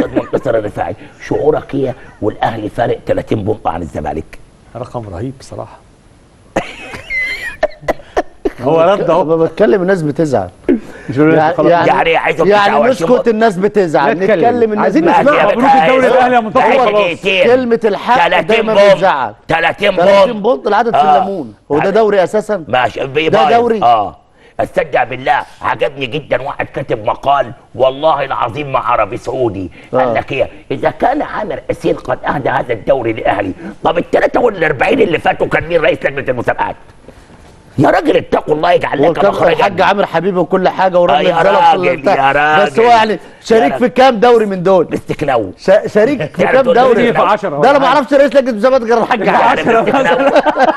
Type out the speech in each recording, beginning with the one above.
استاذ منتصر الرفاعي شعورك ايه والاهلي فارق 30 بونت عن الزمالك رقم رهيب بصراحه هو رد اهو لما بتكلم الناس بتزعل مش هقول لك خلاص. يعني عايزهم يعني 29 نسكت الناس بتزعل نتكلم. نتكلم الناس عايزين بتزعل. نسمع. مبروك الدوري الأهلي يا منتصر عايز خلاص. دقيقتين. كلمة الحق 30 دايما بونت. بتزعل 30 30 بونت بونت العدد في آه. الليمون هو ده عدد. دوري اساسا ماشي بي- ده بايظ. دوري. اه استدعى بالله عجبني جدا واحد كاتب مقال والله العظيم مع عربي سعودي آه. قال لك ايه اذا كان عامر اسير قد اهدى هذا الدوري للاهلي طب ال 43 اللي فاتوا كان مين رئيس لجنه المسابقات؟ يا راجل اتقوا الله يجعل هو لك كان مخرجا الحاج عامر حبيبي وكل حاجه وراجل آه يا اتظلم في راجل، البتاع. يا بس هو راجل. يعني شريك يا في كام دوري من دول باستكناو شا- شريك في يعني كام تقول دوري لي في 10 ده انا ما اعرفش رئيس لجنه مسابقات غير الحاج عامر باستكناو.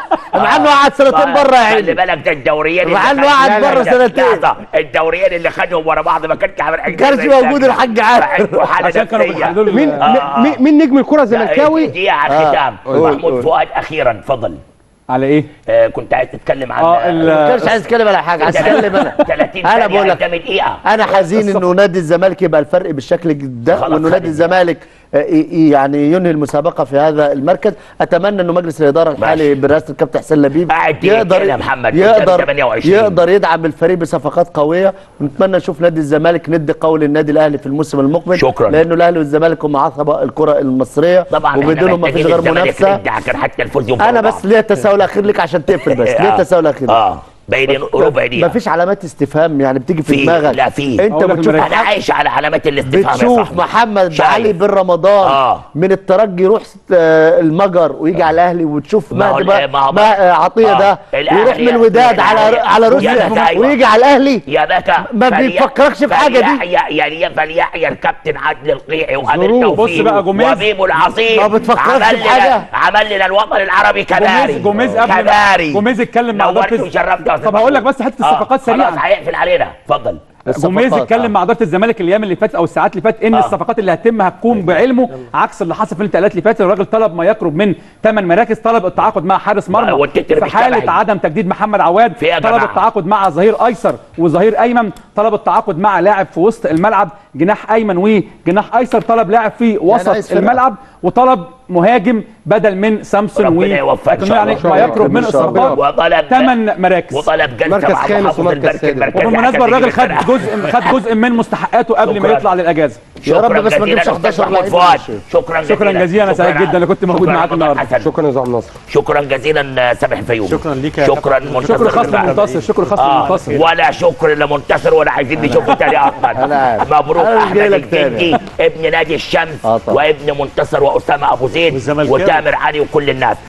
مع انه قعد سنتين بره يا خلي عيني بالك ده الدوريين مع اللي إنه خد- قعد لا، لا، بره لا، سنتين. لحظة، الدوريين اللي خدهم ورا بعض ما كانش عامل حاجه كانش موجود الحاج عامر. عشان كانوا بيحللوا له مين آه. مين- مين نجم الكره الزملكاوي دي على الختام قول، محمود قول. فؤاد اخيرا اتفضل على ايه؟ آه كنت عايز تتكلم عن اه ال- ما كانش عايز اتكلم على حاجه عايز اتكلم انا 30 انا ثانيه بقول لك قدام دقيقه انا حزين انه نادي الزمالك يبقى الفرق بالشكل ده خلاص وانه خلي نادي الزمالك آه، ي- ي- يعني ينهي المسابقه في هذا المركز اتمنى انه مجلس الاداره الحالي ماشي. برئاسه الكابتن حسين لبيب قاعد دقيقتين يا محمد، يقدر قدام 28. يقدر يدعم الفريق بصفقات قويه ونتمنى نشوف نادي الزمالك ند قوي للنادي الاهلي في الموسم المقبل شكراً. لانه الاهلي والزمالك هم عصبه الكره المصريه طبعا وبدونهم ما فيش غير منافسه كان حتى الفوز يوم انا بس ليا تساؤل اخير لك عشان تقفل بس ليا تساؤل اخير اه باين ربع دقيقه مفيش علامات استفهام يعني بتيجي في في- دماغك لا في. انت أقول لك بتشوف المراكز. انا عايش على علامات الاستفهام يا بتشوف صاحبي. محمد شايف. علي بن رمضان آه. من الترجي يروح آه، المجر ويجي على الاهلي وتشوف ما هو مهدي ال- بقى ما هو ما آه، عطيه آه. ده الأهلي ويروح من الوداد الأهلي- على على روسيا يا أيوة. ويجي على الاهلي يا بكا ما فلي- بيفكركش في حاجة دي. فليحيى- يعني فليحيى الكابتن عادل القيعي وامير ظروف. توفيق بص بقى جوميز. وبيبو العظيم ما بتفكرش عمل في لنا- حاجة؟ عمل لنا الوطن العربي كباري جوميز جوميز قبل ما كباري جوميز اتكلم مع نورت اداره وشرفت يا أستاذ طب هقول لك محمود. بس حته آه، الصفقات خلاص سريعا هيقفل علينا اتفضل جوميز الصفقات، اتكلم آه. مع اداره الزمالك الايام اللي فاتت او الساعات اللي فاتت ان آه. الصفقات اللي هتتم هتكون بعلمه عكس اللي حصل في الانتقالات اللي فاتت الراجل طلب ما يقرب من ثمان مراكز طلب التعاقد مع حارس مرمى والتتر في مش حاله تبعي. عدم تجديد محمد عواد في إيه يا طلب جماعة؟ التعاقد مع ظهير ايسر وظهير ايمن طلب التعاقد مع لاعب في وسط الملعب جناح ايمن وجناح ايسر طلب لاعب في عايز وسط فرقة. الملعب وطلب مهاجم بدل من سامسون ربنا يوفقك إن شاء يعني الله. ما يقرب من إن شاء الله. اصابات وطلب ثمان مراكز وطلب جلسه مركز مع خامس محافظ ومركز المركز سادس. المركزي وبالمناسبه عشان الراجل تجيب خد الفرقة. جزء خد جزء من مستحقاته قبل ما شكراً. يطلع للاجازه يا رب شكراً بس ما جزيلاً نجيبش أستاذ 11 محمود لعيب. فؤاد شكرا شكراً جزيلاً، أنا سعيد شكراً. جداً إني كنت موجود شكراً معاك عبد الله النهاردة. حسن. شكرا يا زعيم نصر شكرا جزيلا سامح الفيوم شكراً ليك يا شكرا كابتن. منتصر شكر خاص الرفاعي. لمنتصر شكر خاص آه لمنتصر ولا شكر لمنتصر ولا عايزين نشوفه تاني أنا اصلا عارف. مبروك أنا مش احمد جاي لك تاني. الجندي ابن نادي الشمس آه طبعا. وابن منتصر واسامه ابو زيد والزملكاوي. وتامر علي وكل الناس